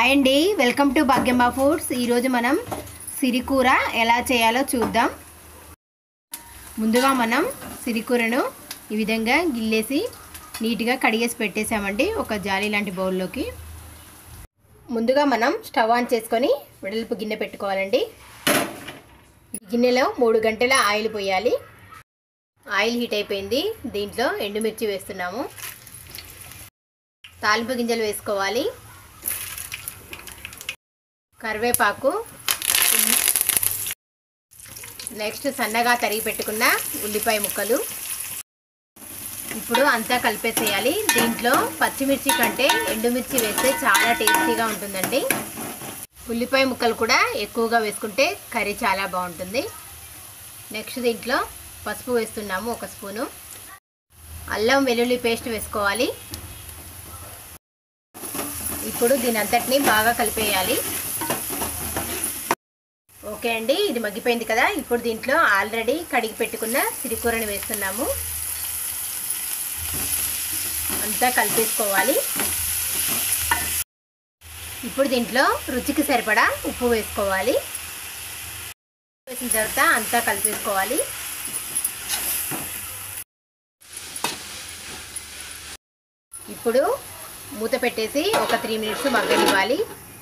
hi అండి welcome to భాగ్యమ్మ foods ఈరోజు మనం సిరికూర ఎలా చేయాలో చూద్దాం ముందుగా మనం సిరికూరను ఈ విధంగా గిల్లేసి నీట్గా కడిగేసి పెట్టేసామండి ఒక జాలి లాంటి బౌల్లోకి ముందుగా మనం స్టవ్ ఆన్ చేసుకొని వెడల్పు గిన్నె పెట్టుకోవాలండి ఈ గిన్నెలో మూడు గంటల ఆయిల్ పోయాలి ఆయిల్ హీట్ అయిపోయింది దీంట్లో ఎండుమిర్చి వేస్తున్నాము తాలింపు గింజలు వేసుకోవాలి కరివేపాకు నెక్స్ట్ సన్నగా తరిగి పెట్టుకున్న ఉల్లిపాయ ముక్కలు ఇప్పుడు అంతా కలిపేసేయాలి దీంట్లో పచ్చిమిర్చి కంటే ఎండుమిర్చి వేస్తే చాలా టేస్టీగా ఉంటుందండి ఉల్లిపాయ ముక్కలు కూడా ఎక్కువగా వేసుకుంటే కర్రీ చాలా బాగుంటుంది నెక్స్ట్ దీంట్లో పసుపు వేస్తున్నాము ఒక స్పూను అల్లం వెల్లుల్లి పేస్ట్ వేసుకోవాలి ఇప్పుడు దీని అంతటిని బాగా కలిపేయాలి ఓకే అండి ఇది మగ్గిపోయింది కదా ఇప్పుడు దీంట్లో ఆల్రెడీ కడిగి పెట్టుకున్న సిరికూరని వేస్తున్నాము అంతా కలిపేసుకోవాలి ఇప్పుడు దీంట్లో రుచికి సరిపడా ఉప్పు వేసుకోవాలి వేసిన తర్వాత అంతా కలిపేసుకోవాలి ఇప్పుడు మూత పెట్టేసి ఒక త్రీ మినిట్స్ మగ్గనివ్వాలి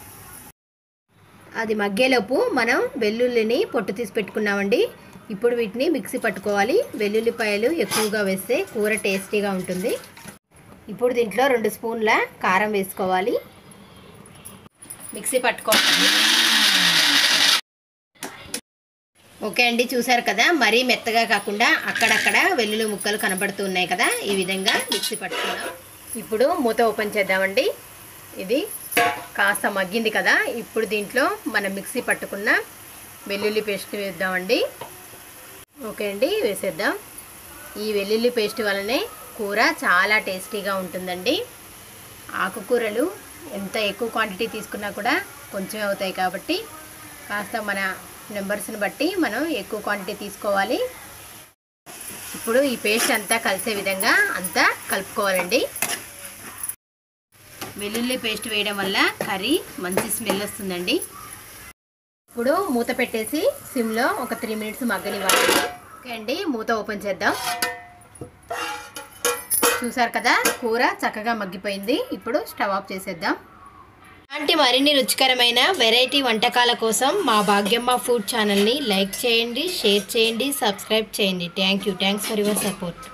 అది మగ్గేలోపు మనం వెల్లుల్లిని పొట్టు తీసి పెట్టుకున్నామండి ఇప్పుడు వీటిని మిక్సీ పట్టుకోవాలి వెల్లుల్లిపాయలు ఎక్కువగా వేస్తే కూర టేస్టీగా ఉంటుంది ఇప్పుడు దీంట్లో రెండు స్పూన్ల కారం వేసుకోవాలి మిక్సీ పట్టుకోవాలి ఓకే అండి చూసారు కదా మరీ మెత్తగా కాకుండా అక్కడక్కడ వెల్లుల్లి ముక్కలు కనబడుతూ ఉన్నాయి కదా ఈ విధంగా మిక్సీ పట్టుకున్నాం ఇప్పుడు మూత ఓపెన్ చేద్దామండి ఇది కాస్త మగ్గింది కదా ఇప్పుడు దీంట్లో మనం మిక్సీ పట్టుకున్న వెల్లుల్లి పేస్ట్ వేద్దామండి ఓకే అండి వేసేద్దాం ఈ వెల్లుల్లి పేస్ట్ వల్లనే కూర చాలా టేస్టీగా ఉంటుందండి ఆకుకూరలు ఎంత ఎక్కువ క్వాంటిటీ తీసుకున్నా కూడా కొంచెం అవుతాయి కాబట్టి కాస్త మన నెంబర్స్ని బట్టి మనం ఎక్కువ క్వాంటిటీ తీసుకోవాలి ఇప్పుడు ఈ పేస్ట్ అంతా కలిసే విధంగా అంతా కలుపుకోవాలండి వెల్లుల్లి పేస్ట్ వేయడం వల్ల కర్రీ మంచి స్మెల్ వస్తుందండి ఇప్పుడు మూత పెట్టేసి సిమ్లో ఒక త్రీ మినిట్స్ మగ్గనివ్వాలి ఓకే అండి మూత ఓపెన్ చేద్దాం చూసారు కదా కూర చక్కగా మగ్గిపోయింది ఇప్పుడు స్టవ్ ఆఫ్ చేసేద్దాం ఇలాంటి మరిన్ని రుచికరమైన వెరైటీ వంటకాల కోసం మా భాగ్యమ్మ ఫుడ్ ఛానల్ని లైక్ చేయండి షేర్ చేయండి సబ్స్క్రైబ్ చేయండి thank you thanks for your support